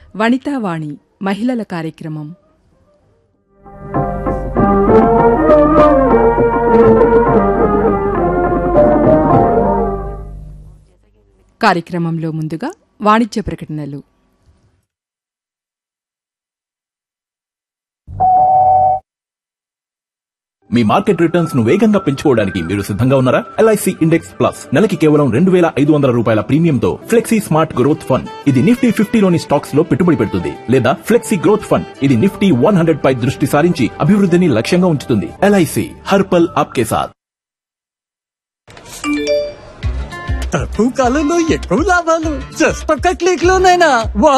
వనితావాణి మహిళల కార్యక్రమం కార్యక్రమంలో ముందుగా వాణిజ్య ప్రకటనలు మీ మార్కెట్ రిటర్న్స్ ను వేగంగా పెంచుకోవడానికి మీరు సిద్ధంగా ఉన్నారా ఎల్ఐసి ఇండెక్స్ ప్లస్ నెలకి కేవలం రెండు వేల ఐదు వందల రూపాయల ప్రీమియంతో ఫ్లెక్సీ స్మార్ట్ గ్రోత్ ఫండ్ ఇది నిఫ్టీ ఫిఫ్టీలోని స్టాక్స్ లో పెట్టుబడి పెడుతుంది లేదా ఫ్లెక్సీ గ్రోత్ ఫండ్ ఇది నిఫ్టీ వన్ హండ్రెడ్ పై దృష్టి సారించి అభివృద్ధిని లక్ష్యంగా ఉంచుతుంది ఎల్ఐసి హర్పల్ ఆప్కే సాథ్ తక్కువ కాలంలో ఎక్కువ లాభాలు జస్ట్ ఒక్క క్లిక్ లోనైనా వా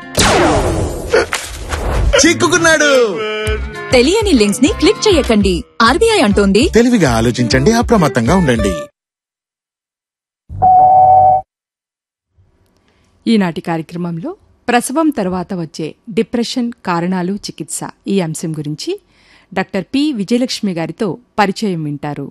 చిక్కుకున్నాడు తెలియని లింక్స్ ని క్లిక్ చేయకండి ఆర్బీఐ అంటోంది తెలివిగా ఆలోచించండి అప్రమత్తంగా ఉండండి ఈనాటి కార్యక్రమంలో ప్రసవం తర్వాత వచ్చే డిప్రెషన్ కారణాలు చికిత్స ఈ అంశం గురించి డాక్టర్ పి విజయలక్ష్మి గారితో పరిచయం వింటారు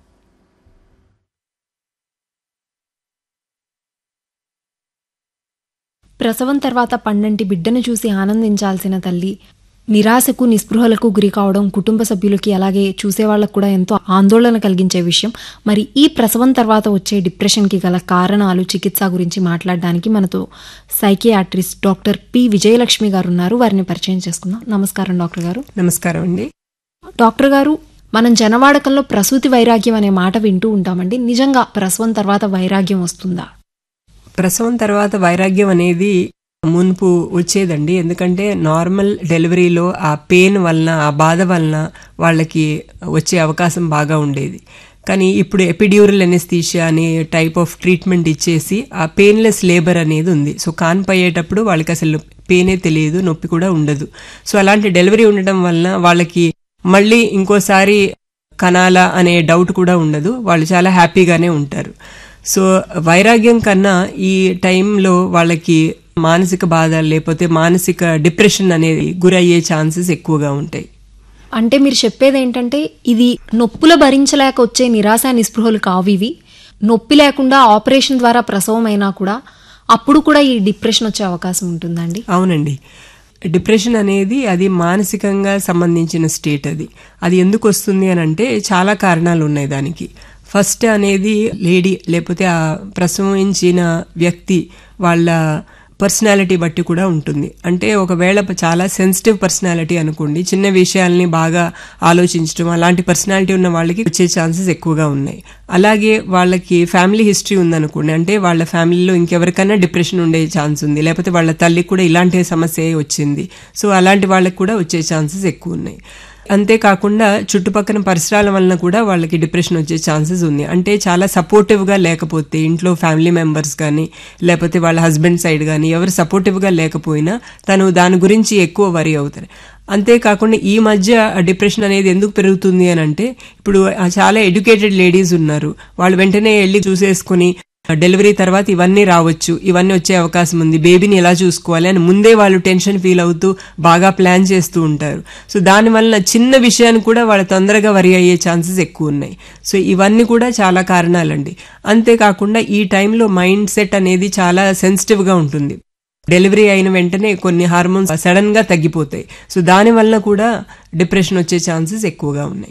ప్రసవం తర్వాత పండంటి బిడ్డను చూసి ఆనందించాల్సిన తల్లి నిరాశకు నిస్పృహలకు గురి కావడం కుటుంబ సభ్యులకి అలాగే చూసేవాళ్ళకు కూడా ఎంతో ఆందోళన కలిగించే విషయం మరి ఈ ప్రసవం తర్వాత వచ్చే డిప్రెషన్కి గల కారణాలు చికిత్స గురించి మాట్లాడడానికి మనతో సైకియాట్రిస్ట్ డాక్టర్ పి విజయలక్ష్మి గారు ఉన్నారు వారిని పరిచయం చేసుకుందాం నమస్కారం డాక్టర్ గారు నమస్కారం అండి డాక్టర్ గారు మనం జనవాడకంలో ప్రసూతి వైరాగ్యం అనే మాట వింటూ ఉంటామండి నిజంగా ప్రసవం తర్వాత వైరాగ్యం వస్తుందా ప్రసవం తర్వాత వైరాగ్యం అనేది మున్పు వచ్చేదండి ఎందుకంటే నార్మల్ డెలివరీలో ఆ పెయిన్ వలన ఆ బాధ వలన వాళ్ళకి వచ్చే అవకాశం బాగా ఉండేది కానీ ఇప్పుడు ఎపిడ్యూరల్ ఎనెస్థీషియా అనే టైప్ ఆఫ్ ట్రీట్మెంట్ ఇచ్చేసి ఆ పెయిన్లెస్ లేబర్ అనేది ఉంది సో కాన్పు అయ్యేటప్పుడు వాళ్ళకి అసలు పెయినే తెలియదు నొప్పి కూడా ఉండదు సో అలాంటి డెలివరీ ఉండడం వలన వాళ్ళకి మళ్ళీ ఇంకోసారి కనాలా అనే డౌట్ కూడా ఉండదు వాళ్ళు చాలా హ్యాపీగానే ఉంటారు సో వైరాగ్యం కన్నా ఈ టైంలో వాళ్ళకి మానసిక బాధ లేకపోతే మానసిక డిప్రెషన్ అనేది గురయ్యే ఛాన్సెస్ ఎక్కువగా ఉంటాయి అంటే మీరు చెప్పేది ఏంటంటే ఇది నొప్పుల భరించలేక వచ్చే నిరాశ నిస్పృహలు కావు ఇవి నొప్పి లేకుండా ఆపరేషన్ ద్వారా ప్రసవం అయినా కూడా అప్పుడు కూడా ఈ డిప్రెషన్ వచ్చే అవకాశం ఉంటుందండి అవునండి డిప్రెషన్ అనేది అది మానసికంగా సంబంధించిన స్టేట్ అది అది ఎందుకు వస్తుంది అని అంటే చాలా కారణాలు ఉన్నాయి దానికి ఫస్ట్ అనేది లేడీ లేకపోతే ఆ ప్రసవించిన వ్యక్తి వాళ్ళ పర్సనాలిటీ బట్టి కూడా ఉంటుంది అంటే ఒకవేళ చాలా సెన్సిటివ్ పర్సనాలిటీ అనుకోండి చిన్న విషయాల్ని బాగా ఆలోచించడం అలాంటి పర్సనాలిటీ ఉన్న వాళ్ళకి వచ్చే ఛాన్సెస్ ఎక్కువగా ఉన్నాయి అలాగే వాళ్ళకి ఫ్యామిలీ హిస్టరీ ఉందనుకోండి అంటే వాళ్ళ ఫ్యామిలీలో ఇంకెవరికైనా డిప్రెషన్ ఉండే ఛాన్స్ ఉంది లేకపోతే వాళ్ళ తల్లికి కూడా ఇలాంటి సమస్య వచ్చింది సో అలాంటి వాళ్ళకి కూడా వచ్చే ఛాన్సెస్ ఎక్కువ ఉన్నాయి అంతేకాకుండా చుట్టుపక్కల పరిసరాల వలన కూడా వాళ్ళకి డిప్రెషన్ వచ్చే ఛాన్సెస్ ఉంది అంటే చాలా సపోర్టివ్గా లేకపోతే ఇంట్లో ఫ్యామిలీ మెంబర్స్ కానీ లేకపోతే వాళ్ళ హస్బెండ్ సైడ్ కానీ ఎవరు సపోర్టివ్గా లేకపోయినా తను దాని గురించి ఎక్కువ వరి అవుతారు అంతేకాకుండా ఈ మధ్య డిప్రెషన్ అనేది ఎందుకు పెరుగుతుంది అని అంటే ఇప్పుడు చాలా ఎడ్యుకేటెడ్ లేడీస్ ఉన్నారు వాళ్ళు వెంటనే వెళ్ళి చూసేసుకుని డెలివరీ తర్వాత ఇవన్నీ రావచ్చు ఇవన్నీ వచ్చే అవకాశం ఉంది బేబీని ఎలా చూసుకోవాలి అని ముందే వాళ్ళు టెన్షన్ ఫీల్ అవుతూ బాగా ప్లాన్ చేస్తూ ఉంటారు సో దానివల్ల చిన్న విషయాన్ని కూడా వాళ్ళు తొందరగా వరి అయ్యే ఛాన్సెస్ ఎక్కువ ఉన్నాయి సో ఇవన్నీ కూడా చాలా కారణాలండి అంతేకాకుండా ఈ టైంలో మైండ్ సెట్ అనేది చాలా సెన్సిటివ్గా ఉంటుంది డెలివరీ అయిన వెంటనే కొన్ని హార్మోన్స్ సడన్ గా తగ్గిపోతాయి సో దాని వలన కూడా డిప్రెషన్ వచ్చే ఛాన్సెస్ ఎక్కువగా ఉన్నాయి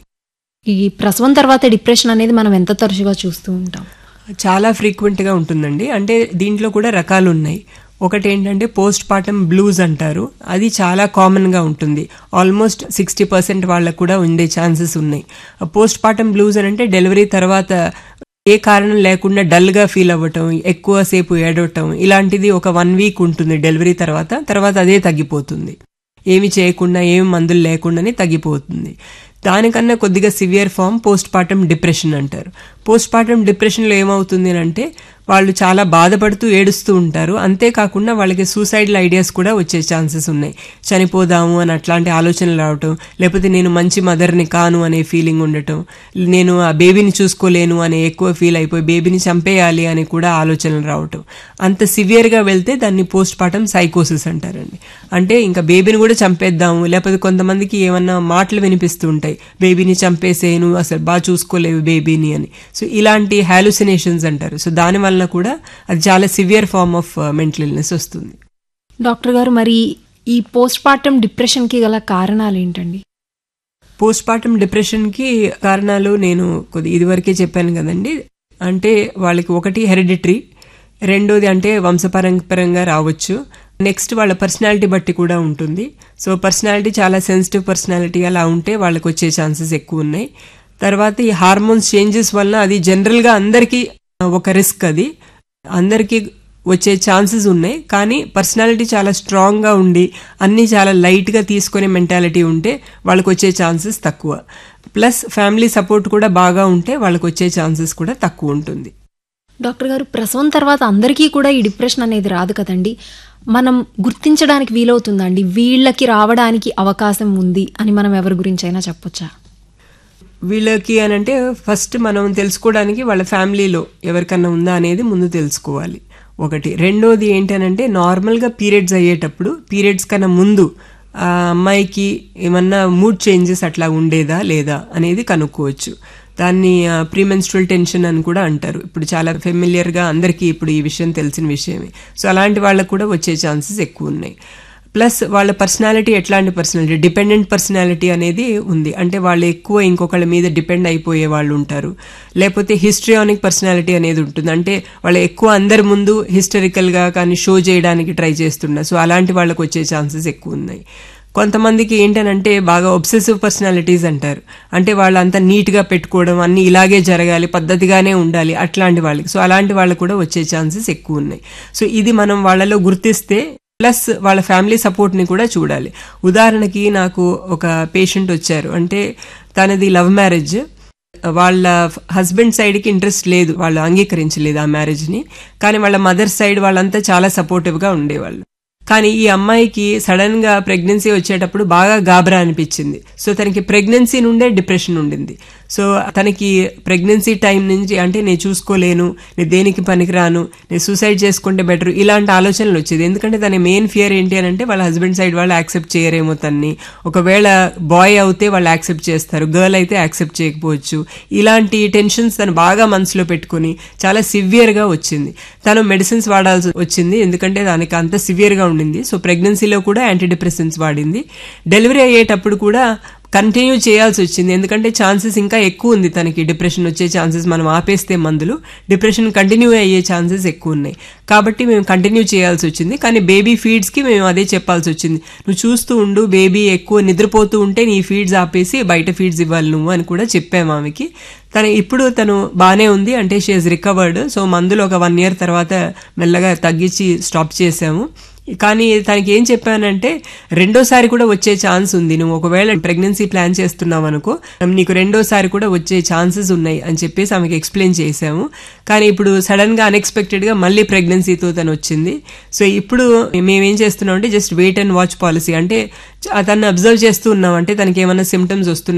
ఈ ప్రసవం తర్వాత డిప్రెషన్ అనేది మనం ఎంత తరచుగా చూస్తూ ఉంటాం చాలా ఫ్రీక్వెంట్ గా ఉంటుందండి అంటే దీంట్లో కూడా రకాలు ఉన్నాయి ఒకటి ఏంటంటే పోస్ట్ పార్టమ్ బ్లూస్ అంటారు అది చాలా కామన్ గా ఉంటుంది ఆల్మోస్ట్ సిక్స్టీ పర్సెంట్ వాళ్ళకు కూడా ఉండే ఛాన్సెస్ ఉన్నాయి పోస్ట్ పార్టమ్ బ్లూస్ అని అంటే డెలివరీ తర్వాత ఏ కారణం లేకుండా డల్ గా ఫీల్ అవ్వటం ఎక్కువసేపు ఏడవటం ఇలాంటిది ఒక వన్ వీక్ ఉంటుంది డెలివరీ తర్వాత తర్వాత అదే తగ్గిపోతుంది ఏమి చేయకుండా ఏమి మందులు లేకుండానే తగ్గిపోతుంది దానికన్నా కొద్దిగా severe form post partum depression అంటారు పోస్ట్ పార్టమ్ డిప్రెషన్లో ఏమవుతుంది అంటే వాళ్ళు చాలా బాధపడుతూ ఏడుస్తూ ఉంటారు అంతేకాకుండా వాళ్ళకి సూసైడల్ ఐడియాస్ కూడా వచ్చే ఛాన్సెస్ ఉన్నాయి చనిపోదాము అని అట్లాంటి ఆలోచనలు రావటం లేకపోతే నేను మంచి మదర్ని కాను అనే ఫీలింగ్ ఉండటం నేను ఆ బేబీని చూసుకోలేను అనే ఎక్కువ ఫీల్ అయిపోయి బేబీని చంపేయాలి అని కూడా ఆలోచనలు రావటం అంత సివియర్గా వెళ్తే దాన్ని పోస్ట్ పార్టమ్ సైకోసిస్ అంటారండి అంటే ఇంకా బేబీని కూడా చంపేద్దాము లేకపోతే కొంతమందికి ఏమన్నా మాటలు వినిపిస్తూ ఉంటాయి బేబీని చంపేసేను అసలు బాగా చూసుకోలేవు బేబీని అని సో ఇలాంటి హాలుసినేషన్స్ అంటారు సో దాని వలన కూడా అది చాలా severe form of mental illness వస్తుంది డాక్టర్ గారు మరి ఈ పోస్ట్ పార్టం డిప్రెషన్కి గల కారణాలు ఏంటండి పోస్ట్ పార్టం డిప్రెషన్కి కారణాలు నేను కొద్ది ఇదివరకే చెప్పాను కదండి అంటే వాళ్ళకి ఒకటి హెరిడిటరీ రెండోది అంటే వంశపరంపరంగా రావచ్చు నెక్స్ట్ వాళ్ళ పర్సనాలిటీ బట్టి కూడా ఉంటుంది సో పర్సనాలిటీ చాలా సెన్సిటివ్ పర్సనాలిటీ అలా ఉంటే వాళ్ళకి వచ్చే ఛాన్సెస్ ఎక్కువ ఉన్నాయి తర్వాత ఈ హార్మోన్స్ చేంజెస్ వల్ల అది జనరల్గా అందరికీ ఒక రిస్క్ అది అందరికీ వచ్చే ఛాన్సెస్ ఉన్నాయి కానీ పర్సనాలిటీ చాలా స్ట్రాంగ్గా ఉండి అన్నీ చాలా లైట్గా తీసుకునే మెంటాలిటీ ఉంటే వాళ్ళకి వచ్చే ఛాన్సెస్ తక్కువ ప్లస్ ఫ్యామిలీ సపోర్ట్ కూడా బాగా ఉంటే వాళ్ళకి వచ్చే ఛాన్సెస్ కూడా తక్కువ ఉంటుంది డాక్టర్ గారు ప్రసవం తర్వాత అందరికీ కూడా ఈ డిప్రెషన్ అనేది రాదు కదండి మనం గుర్తించడానికి వీలవుతుందండి వీళ్ళకి రావడానికి అవకాశం ఉంది అని మనం ఎవరి గురించి అయినా చెప్పొచ్చా వీళ్ళకి అని అంటే ఫస్ట్ మనం తెలుసుకోవడానికి వాళ్ళ ఫ్యామిలీలో ఎవరికన్నా ఉందా అనేది ముందు తెలుసుకోవాలి ఒకటి రెండోది ఏంటనంటే నార్మల్గా పీరియడ్స్ అయ్యేటప్పుడు పీరియడ్స్ కన్నా ముందు ఆ అమ్మాయికి ఏమన్నా మూడ్ చేంజెస్ అట్లా ఉండేదా లేదా అనేది కనుక్కోవచ్చు దాన్ని ప్రీమెన్స్ట్రల్ టెన్షన్ అని కూడా అంటారు ఇప్పుడు చాలా ఫెమిలియర్గా అందరికీ ఇప్పుడు ఈ విషయం తెలిసిన విషయమే సో అలాంటి వాళ్ళకు కూడా వచ్చే ఛాన్సెస్ ఎక్కువ ఉన్నాయి ప్లస్ వాళ్ళ పర్సనాలిటీ ఎట్లాంటి పర్సనాలిటీ డిపెండెంట్ పర్సనాలిటీ అనేది ఉంది అంటే వాళ్ళు ఎక్కువ ఇంకొకళ్ళ మీద డిపెండ్ అయిపోయే వాళ్ళు ఉంటారు లేకపోతే హిస్ట్రియానిక్ పర్సనాలిటీ అనేది ఉంటుంది అంటే వాళ్ళు ఎక్కువ అందరి ముందు హిస్టరికల్గా కానీ షో చేయడానికి ట్రై చేస్తున్నారు సో అలాంటి వాళ్ళకి వచ్చే ఛాన్సెస్ ఎక్కువ ఉన్నాయి కొంతమందికి ఏంటనంటే బాగా ఒబ్సెసివ్ పర్సనాలిటీస్ అంటారు అంటే వాళ్ళంతా నీట్గా పెట్టుకోవడం అన్ని ఇలాగే జరగాలి పద్ధతిగానే ఉండాలి అట్లాంటి వాళ్ళకి సో అలాంటి వాళ్ళకు కూడా వచ్చే ఛాన్సెస్ ఎక్కువ ఉన్నాయి సో ఇది మనం వాళ్ళలో గుర్తిస్తే ప్లస్ వాళ్ళ ఫ్యామిలీ సపోర్ట్ని కూడా చూడాలి ఉదాహరణకి నాకు ఒక పేషెంట్ వచ్చారు అంటే తనది లవ్ మ్యారేజ్ వాళ్ళ హస్బెండ్ సైడ్కి ఇంట్రెస్ట్ లేదు వాళ్ళు అంగీకరించలేదు ఆ మ్యారేజ్ని కానీ వాళ్ళ మదర్ సైడ్ వాళ్ళంతా చాలా సపోర్టివ్గా ఉండేవాళ్ళు కానీ ఈ అమ్మాయికి సడన్ గా ప్రెగ్నెన్సీ వచ్చేటప్పుడు బాగా గాబరా అనిపించింది సో తనకి ప్రెగ్నెన్సీ నుండే డిప్రెషన్ ఉండింది సో తనకి ప్రెగ్నెన్సీ టైం నుంచి అంటే నేను చూసుకోలేను నేను దేనికి పనికిరాను నేను సూసైడ్ చేసుకుంటే బెటర్ ఇలాంటి ఆలోచనలు వచ్చేది ఎందుకంటే తన మెయిన్ ఫియర్ ఏంటి అని అంటే వాళ్ళ హస్బెండ్ సైడ్ వాళ్ళు యాక్సెప్ట్ చేయరేమో తన్ని ఒకవేళ బాయ్ అవుతే వాళ్ళు యాక్సెప్ట్ చేస్తారు గర్ల్ అయితే యాక్సెప్ట్ చేయకపోవచ్చు ఇలాంటి టెన్షన్స్ తను బాగా మనసులో పెట్టుకుని చాలా సివియర్గా వచ్చింది తను మెడిసిన్స్ వాడాల్సి వచ్చింది ఎందుకంటే దానికి అంత సివియర్గా ఉండింది సో ప్రెగ్నెన్సీలో కూడా యాంటీ డిప్రెసెన్స్ వాడింది డెలివరీ అయ్యేటప్పుడు కూడా కంటిన్యూ చేయాల్సి వచ్చింది ఎందుకంటే ఛాన్సెస్ ఇంకా ఎక్కువ ఉంది తనకి డిప్రెషన్ వచ్చే ఛాన్సెస్ మనం ఆపేస్తే మందులు డిప్రెషన్ కంటిన్యూ అయ్యే ఛాన్సెస్ ఎక్కువ ఉన్నాయి కాబట్టి మేము కంటిన్యూ చేయాల్సి వచ్చింది కానీ బేబీ ఫీడ్స్కి మేము అదే చెప్పాల్సి వచ్చింది నువ్వు చూస్తూ ఉండు బేబీ ఎక్కువ నిద్రపోతూ ఉంటే నీ ఫీడ్స్ ఆపేసి బయట ఫీడ్స్ ఇవ్వాలి నువ్వు అని కూడా చెప్పాము ఆమెకి తను ఇప్పుడు తను బాగానే ఉంది అంటే షీ హెస్ రికవర్డ్ సో మందులు ఒక వన్ ఇయర్ తర్వాత మెల్లగా తగ్గించి స్టాప్ చేసాము కానీ తనకి ఏం చెప్పానంటే రెండోసారి కూడా వచ్చే ఛాన్స్ ఉంది నువ్వు ఒకవేళ ప్రెగ్నెన్సీ ప్లాన్ చేస్తున్నావు అనుకో నీకు రెండోసారి కూడా వచ్చే ఛాన్సెస్ ఉన్నాయి అని చెప్పేసి ఆమెకి ఎక్స్ప్లెయిన్ చేశాము కానీ ఇప్పుడు సడన్ గా అన్ఎక్స్పెక్టెడ్ గా మళ్ళీ ప్రెగ్నెన్సీతో తను వచ్చింది సో ఇప్పుడు మేమేం చేస్తున్నాం అంటే just wait and watch policy అంటే తను అబ్జర్వ్ చేస్తూ ఉన్నాం అంటే తనకి ఏమైనా సిమ్టమ్స్ వస్తున్నాయి